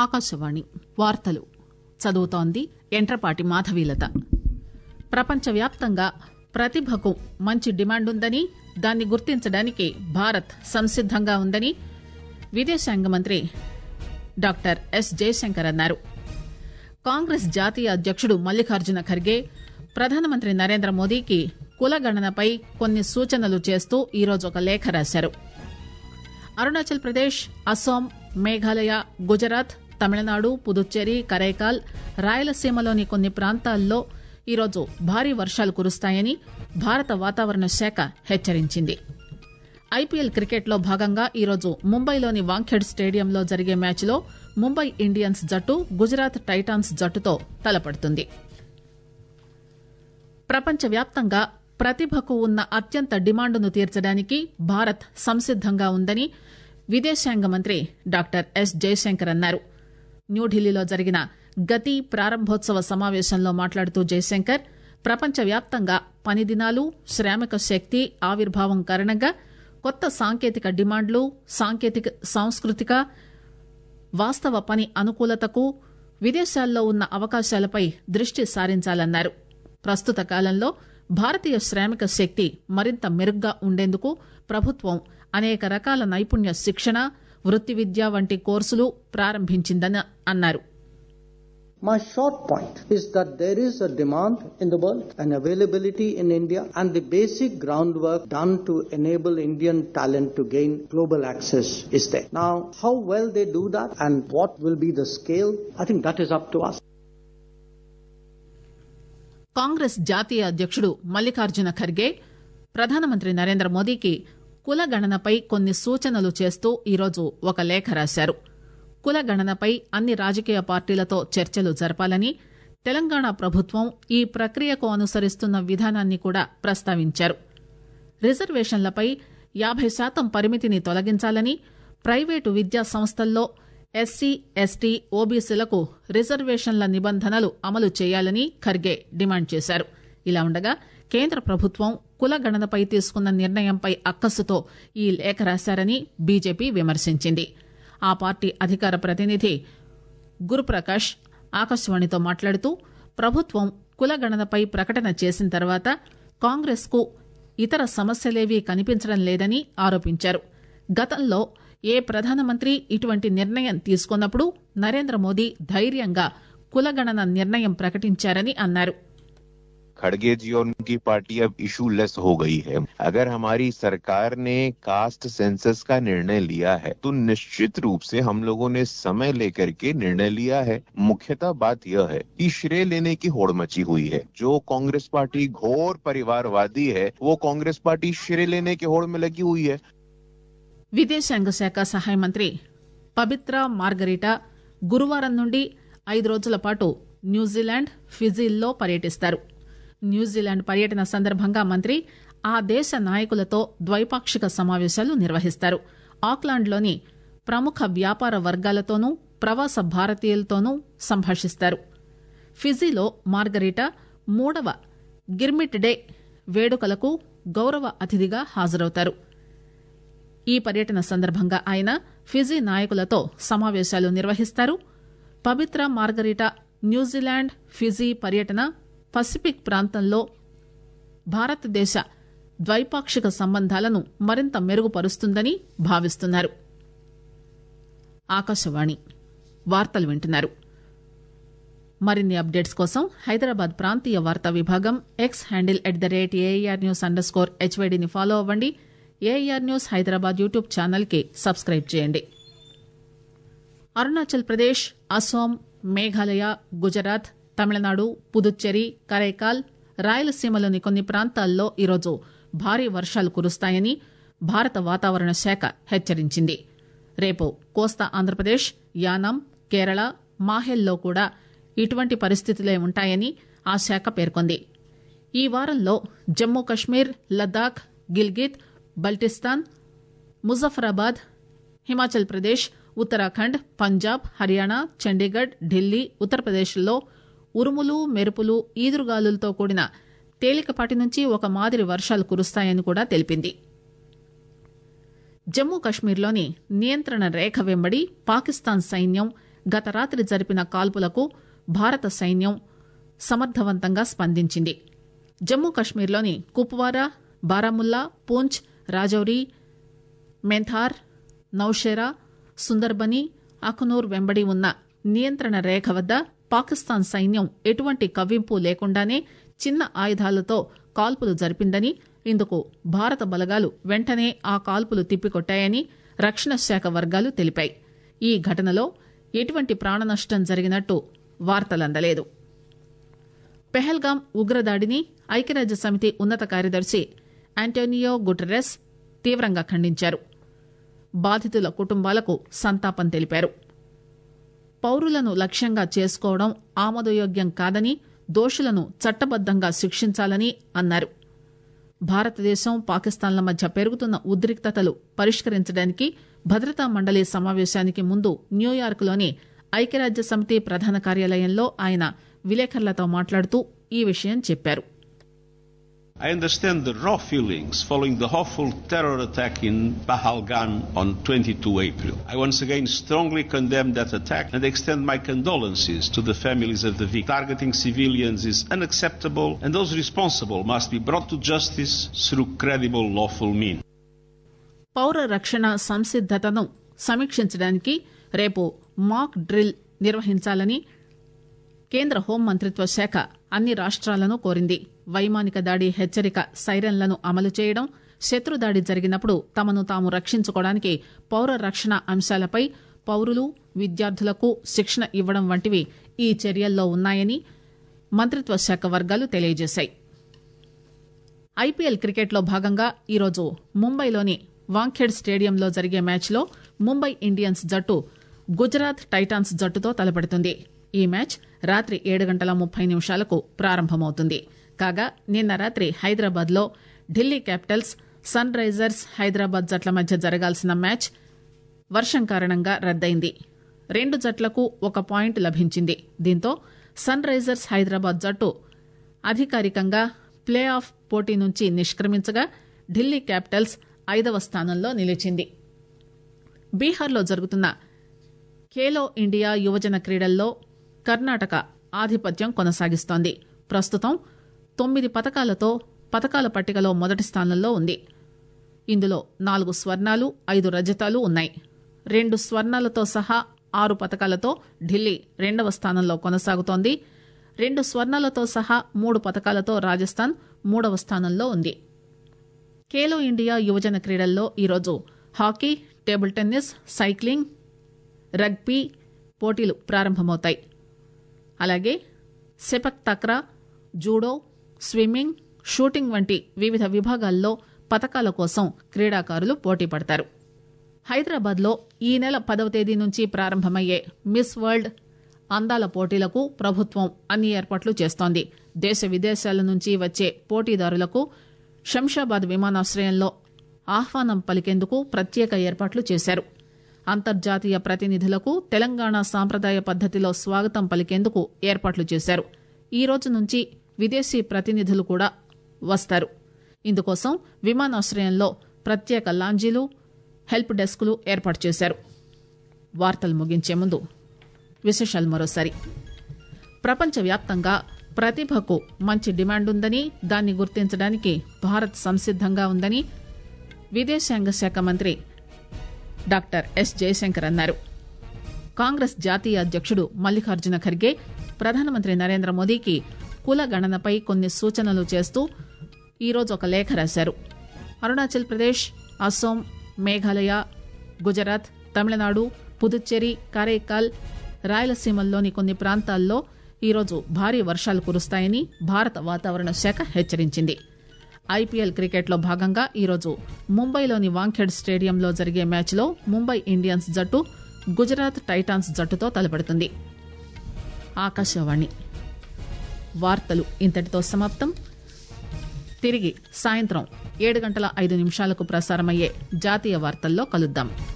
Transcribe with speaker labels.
Speaker 1: ఆకాశవాణి వార్తలు చదువుతోంది ఎంట్రపాటి మాధవీలత ప్రపంచవ్యాప్తంగా ప్రతిభకు మంచి డిమాండుందని దాన్ని గుర్తించడానికి భారత్ సంసిద్దంగా ఉందని విదేశాంగ మంత్రి డాక్టర్ ఎస్ జయశంకర్ అన్నారు కాంగ్రెస్ జాతీయ అధ్యకుడు మల్లికార్జున ఖర్గే ప్రధానమంత్రి నరేంద్ర మోదీకి కులగణనపై కొన్ని సూచనలు చేస్తూ ఈరోజు ఒక లేఖ రాశారు అరుణాచల్ ప్రదేశ్ అస్సాం మేఘాలయ గుజరాత్ తమిళనాడు పుదుచ్చేరి కరైకాల్ రాయలసీమలోని కొన్ని ప్రాంతాల్లో ఈరోజు భారీ వర్షాలు కురుస్తాయని భారత వాతావరణ శాఖ హెచ్చరించింది ఐపీఎల్ క్రికెట్లో భాగంగా ఈరోజు ముంబైలోని వాంఖేడ్ స్టేడియంలో జరిగే మ్యాచ్లో ముంబై ఇండియన్స్ జట్టు గుజరాత్ టైటాన్స్ జట్టుతో తలపడుతుంది ప్రపంచవ్యాప్తంగా ప్రతిభకు ఉన్న అత్యంత డిమాండును తీర్చడానికి భారత్ సంసిద్దంగా ఉందని విదేశాంగ మంత్రి డాక్టర్ ఎస్ జయశంకర్ అన్నారు న్యూఢిల్లీలో జరిగిన గతి ప్రారంభోత్సవ సమావేశంలో మాట్లాడుతూ జయశంకర్ ప్రపంచవ్యాప్తంగా పని దినాలు శ్రామిక శక్తి ఆవిర్భావం కారణంగా కొత్త సాంకేతిక డిమాండ్లు సాంకేతిక సాంస్కృతిక వాస్తవ పని అనుకూలతకు విదేశాల్లో ఉన్న అవకాశాలపై దృష్టి సారించాలన్నారు ప్రస్తుత కాలంలో భారతీయ శ్రామిక శక్తి మరింత మెరుగ్గా ఉండేందుకు ప్రభుత్వం అనేక రకాల నైపుణ్య శిక్షణ వృత్తి విద్య వంటి కోర్సులు ప్రారంభించిందని అన్నారు
Speaker 2: My short point is that there is a demand in the world and availability in India and the basic groundwork done to enable Indian talent to gain global access is there. Now, how well they do that and what will be the scale, I think that is up to us.
Speaker 1: Congress జాతీయ అధ్యకుడు మల్లికార్జున ఖర్గే ప్రధానమంత్రి నరేంద్ర మోదీకి కులగణనపై కొన్ని సూచనలు చేస్తూ ఈరోజు ఒక లేఖ రాశారు కులగణనపై అన్ని రాజకీయ పార్టీలతో చర్చలు జరపాలని తెలంగాణ ప్రభుత్వం ఈ ప్రక్రియకు అనుసరిస్తున్న విధానాన్ని కూడా ప్రస్తావించారు రిజర్వేషన్లపై యాబై శాతం పరిమితిని తొలగించాలని ప్రైవేటు విద్యా సంస్థల్లో ఎస్సీ ఎస్టీ ఓబీసీలకు రిజర్వేషన్ల నిబంధనలు అమలు చేయాలని ఖర్గే డిమాండ్ చేశారు ఇలా ఉండగా కేంద్ర ప్రభుత్వం కులగణనపై తీసుకున్న నిర్ణయంపై అక్కసుతో ఈ లేఖ రాశారని బీజేపీ విమర్శించింది ఆ పార్టీ అధికార ప్రతినిధి గురుప్రకాష్ ఆకాశవాణితో మాట్లాడుతూ ప్రభుత్వం కులగణనపై ప్రకటన చేసిన తర్వాత కాంగ్రెస్ కు ఇతర సమస్యలేవీ కనిపించడం లేదని ఆరోపించారు గతంలో ఏ ప్రధానమంత్రి ఇటువంటి నిర్ణయం తీసుకున్నప్పుడు నరేంద్ర మోదీ ధైర్యంగా కులగణన నిర్ణయం ప్రకటించారని అన్నారు
Speaker 3: खड़गे जी और उनकी पार्टी अब इशू लेस हो गई है अगर हमारी सरकार ने कास्ट सेंसस का निर्णय लिया है तो निश्चित रूप से हम लोगों ने समय लेकर के निर्णय लिया है मुख्यतः बात यह है कि श्रेय लेने की होड़ मची हुई है जो कांग्रेस पार्टी घोर परिवारवादी है वो कांग्रेस पार्टी श्रेय लेने की होड़ में लगी हुई है
Speaker 1: విదేశాంగ శాఖ సహాయ మంత్రి పబిత్ర మార్గరిటా గురువారం నుండి ఐదు రోజుల పాటు న్యూజిలాండ్ ఫిజీల్లో పర్యటిస్తారు న్యూజిలాండ్ పర్యటన సందర్భంగా మంత్రి ఆ దేశ నాయకులతో ద్వైపాక్షిక సమావేశాలు నిర్వహిస్తారు ఆక్లాండ్లోని ప్రముఖ వ్యాపార వర్గాలతోనూ ప్రవాస భారతీయులతోనూ సంభాషిస్తారు ఫిజీలో మార్గరిటా మూడవ గిర్మిట్ డే వేడుకలకు గౌరవ అతిథిగా హాజరవుతారు ఈ పర్యటన సందర్భంగా ఆయన ఫిజీ నాయకులతో సమావేశాలు నిర్వహిస్తారు పవిత్ర మార్గరిటా న్యూజిలాండ్ ఫిజీ పర్యటన పసిఫిక్ ప్రాంతంలో భారతదేశ ద్వైపాక్షిక సంబంధాలను మరింత మెరుగుపరుస్తుందని భావిస్తున్నారు ఆకాశవాణి వార్తలు వింటున్నారు మరిన్ని అప్డేట్స్ కోసం హైదరాబాద్ ప్రాంతీయ వార్తా విభాగం X handle at the rate AR news under score హెచ్వైడిని ఫాలో అవ్వండి AR news Hyderabad YouTube channel కి సబ్స్క్రైబ్ చేయండి అరుణాచల్ ప్రదేశ్ అస్సాం మేఘాలయ గుజరాత్ తమిళనాడు పుదుచ్చేరి కరైకాల్ రాయలసీమలోని కొన్ని ప్రాంతాల్లో ఈరోజు భారీ వర్షాలు కురుస్తాయని భారత వాతావరణ శాఖ హెచ్చరించింది రేపు కోస్తా ఆంధ్రప్రదేశ్ యానాం కేరళ మాహెల్లో కూడా ఇటువంటి పరిస్థితులే ఉంటాయని ఆ శాఖ పేర్కొంది ఈ వారంలో జమ్మూ కశ్మీర్ లద్దాఖ్ గిల్గిత్ బల్టిస్తాన్ ముజఫరాబాద్ హిమాచల్ ప్రదేశ్ ఉత్తరాఖండ్ పంజాబ్ హర్యానా చండీగఢ్ ఢిల్లీ ఉత్తరప్రదేశ్లో ఉరుములు మెరుపులు ఈదురుగాలులతో కూడిన తేలికపాటి నుంచి ఒక మాదిరి వర్షాలు కురుస్తాయని కూడా తెలిపింది జమ్మూ కశ్మీర్లోని నియంత్రణ రేఖ వెంబడి పాకిస్తాన్ సైన్యం గత రాత్రి జరిపిన కాల్పులకు భారత సైన్యం సమర్థవంతంగా స్పందించింది జమ్మూ కశ్మీర్లోని కుప్వారా బారాముల్లా పూంచ్ రాజౌరి మెంథార్ నౌషేరా సుందర్బని అఖనూర్ వెంబడి ఉన్న నియంత్రణ రేఖ వద్ద పాకిస్తాన్ సైన్యం ఎటువంటి కవ్వింపు లేకుండానే చిన్న ఆయుధాలతో కాల్పులు జరిపిందని ఇందుకు భారత బలగాలు వెంటనే ఆ కాల్పులు తిప్పికొట్టాయని రక్షణ శాఖ వర్గాలు తెలిపాయి ఈ ఘటనలో ఎటువంటి ప్రాణనష్టం జరిగినట్టు వార్తలందలేదు పెహల్గాం ఉగ్రదాడిని ఐక్యరాజ్య సమితి ఉన్నత కార్యదర్శి ఆంటోనియో గుటెరెస్ తీవ్రంగా ఖండించారు బాధితుల కుటుంబాలకు సంతాపం తెలిపారు పౌరులను లక్ష్యంగా చేసుకోవడం ఆమోదయోగ్యం కాదని దోషులను చట్టబద్దంగా శిక్షించాలని అన్నారు భారతదేశం పాకిస్తాన్ల మధ్య పెరుగుతున్న ఉద్రిక్తతలు పరిష్కరించడానికి భద్రతా మండలి సమావేశానికి ముందు న్యూయార్క్లోని ఐక్యరాజ్య సమితి ప్రధాన కార్యాలయంలో ఆయన విలేకరులతో మాట్లాడుతూ ఈ విషయం చెప్పారు
Speaker 4: I understand the raw feelings following the awful terror attack in Pahalgan on 22 April. I once again strongly condemn that attack and extend my condolences to the families of the victims. Targeting civilians is unacceptable and those responsible must be brought to justice through credible lawful means.
Speaker 1: పౌర రక్షణ సంసిద్దతను సమీక్షించడానికి రేపు mock drill నిర్వహించాలని కేంద్ర home మంత్రిత్వ శాఖ అన్ని రాష్ట్రాలను కోరింది వైమానిక దాడి హెచ్చరిక సైరన్లను అమలు చేయడం శత్రుదాడి జరిగినప్పుడు తమను తాము రక్షించుకోవడానికి పౌర రక్షణ అంశాలపై పౌరులు విద్యార్థులకు శిక్షణ ఇవ్వడం వంటివి ఈ చర్యల్లో ఉన్నాయని మంత్రిత్వ శాఖ వర్గాలు తెలియజేశాయి ఐపీఎల్ క్రికెట్లో భాగంగా ఈరోజు ముంబైలోని వాంఖేడ్ స్టేడియంలో జరిగే మ్యాచ్లో ముంబై ఇండియన్స్ జట్టు గుజరాత్ టైటాన్స్ జట్టుతో తలపడుతుంది ఈ మ్యాచ్ రాత్రి ఏడు గంటల ముప్పై నిమిషాలకు ప్రారంభమవుతుంది కాగా నిన్న రాత్రి హైదరాబాద్ లో Delhi Capitals sunrisers Hyderabad జట్ల మధ్య జరగాల్సిన మ్యాచ్ వర్షం కారణంగా రద్దయింది రెండు జట్లకు ఒక పాయింట్ లభించింది దీంతో సన్ రైజర్స్ హైదరాబాద్ జట్టు అధికారికంగా ప్లే ఆఫ్ పోటీ నుంచి నిష్క్రమించగా ఢిల్లీ క్యాపిటల్స్ ఐదవ స్థానంలో నిలిచింది బీహార్లో జరుగుతున్న ఖేలో ఇండియా యువజన క్రీడల్లో కర్ణాటక ఆధిపత్యం కొనసాగిస్తోంది ప్రస్తుతం తొమ్మిది పథకాలతో పథకాల పట్టికలో మొదటి స్థానంలో ఉంది ఇందులో నాలుగు స్వర్ణాలు ఐదు రజతాలు ఉన్నాయి రెండు స్వర్ణాలతో సహా ఆరు పథకాలతో ఢిల్లీ రెండవ స్థానంలో కొనసాగుతోంది రెండు స్వర్ణాలతో సహా మూడు పథకాలతో రాజస్థాన్ మూడవ స్థానంలో ఉంది ఖేలో ఇండియా యువజన క్రీడల్లో ఈరోజు hockey table tennis cycling rugby పోటీలు ప్రారంభమవుతాయి అలాగే sepak takraw judo swimming shooting వంటి వివిధ విభాగాల్లో పథకాల కోసం క్రీడాకారులు పోటీ పడతారు హైదరాబాద్లో ఈ నెల పదవ తేదీ నుంచి ప్రారంభమయ్యే మిస్ వరల్డ్ అందాల పోటీలకు ప్రభుత్వం అన్ని ఏర్పాట్లు చేస్తోంది దేశ విదేశాల నుంచి వచ్చే పోటీదారులకు శంషాబాద్ విమానాశ్రయంలో ఆహ్వానం పలికేందుకు ప్రత్యేక ఏర్పాట్లు చేశారు అంతర్జాతీయ ప్రతినిధులకు తెలంగాణ సాంప్రదాయ పద్దతిలో స్వాగతం పలికేందుకు ఏర్పాట్లు చేశారు ఈ రోజు నుంచి విదేశీ ప్రతినిధులు కూడా వస్తారు ఇందుకోసం విమానాశ్రయంలో ప్రత్యేక లాంజీలు హెల్ప్ డెస్కులు ఏర్పాటు చేశారు వార్తలు ముగించే ముందు విశేషాలు మరోసారి ప్రపంచవ్యాప్తంగా ప్రతిభకు మంచి డిమాండ్ ఉందని దాన్ని గుర్తించడానికి భారత్ సంసిద్దంగా ఉందని విదేశాంగ శాఖ మంత్రి డాక్టర్ ఎస్ జయశంకర్ అన్నారు కాంగ్రెస్ జాతీయ అధ్యక్షుడు మల్లికార్జున ఖర్గే ప్రధానమంత్రి నరేంద్ర మోదీకి కుల గణనపై కొన్ని సూచనలు చేస్తూ ఈరోజు ఒక లేఖ రాశారు అరుణాచల్ ప్రదేశ్ అస్సోం మేఘాలయ గుజరాత్ తమిళనాడు పుదుచ్చేరి కారైకాల్ రాయలసీమల్లోని కొన్ని ప్రాంతాల్లో ఈరోజు భారీ వర్షాలు కురుస్తాయని భారత వాతావరణ శాఖ హెచ్చరించింది ఐపీఎల్ క్రికెట్లో భాగంగా ఈరోజు ముంబైలోని వాంఖేడ్ స్టేడియంలో జరిగే మ్యాచ్లో ముంబై ఇండియన్స్ జట్టు గుజరాత్ టైటాన్స్ జట్టుతో తలపడుతుంది ఆకాశవాణి వార్తలు ఇంతటితో సమాప్తం తిరిగి సాయంత్రం ఏడు గంటల ఐదు నిమిషాలకు ప్రసారమయ్యే జాతీయ వార్తల్లో కలుద్దాం